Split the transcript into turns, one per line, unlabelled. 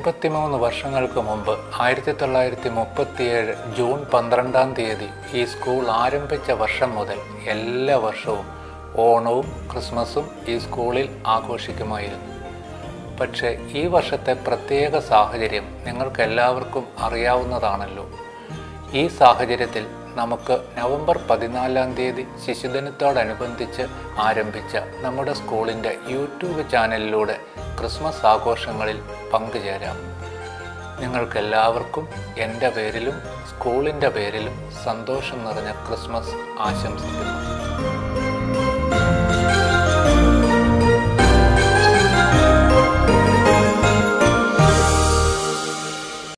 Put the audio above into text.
എൺപത്തിമൂന്ന് വർഷങ്ങൾക്ക് മുമ്പ് ആയിരത്തി തൊള്ളായിരത്തി മുപ്പത്തിയേഴ് ജൂൺ പന്ത്രണ്ടാം തീയതി ഈ സ്കൂൾ ആരംഭിച്ച വർഷം മുതൽ എല്ലാ വർഷവും ഓണവും ക്രിസ്മസും ഈ സ്കൂളിൽ ആഘോഷിക്കുമായിരുന്നു പക്ഷേ ഈ വർഷത്തെ പ്രത്യേക സാഹചര്യം നിങ്ങൾക്കെല്ലാവർക്കും അറിയാവുന്നതാണല്ലോ ഈ സാഹചര്യത്തിൽ നമുക്ക് നവംബർ പതിനാലാം തീയതി ശിശുദിനത്തോടനുബന്ധിച്ച് ആരംഭിച്ച നമ്മുടെ സ്കൂളിൻ്റെ യൂട്യൂബ് ചാനലിലൂടെ ക്രിസ്മസ് ആഘോഷങ്ങളിൽ പങ്കുചേരാം നിങ്ങൾക്കെല്ലാവർക്കും എൻ്റെ പേരിലും സ്കൂളിൻ്റെ പേരിലും സന്തോഷം നിറഞ്ഞ ക്രിസ്മസ് ആശംസിക്കുന്നു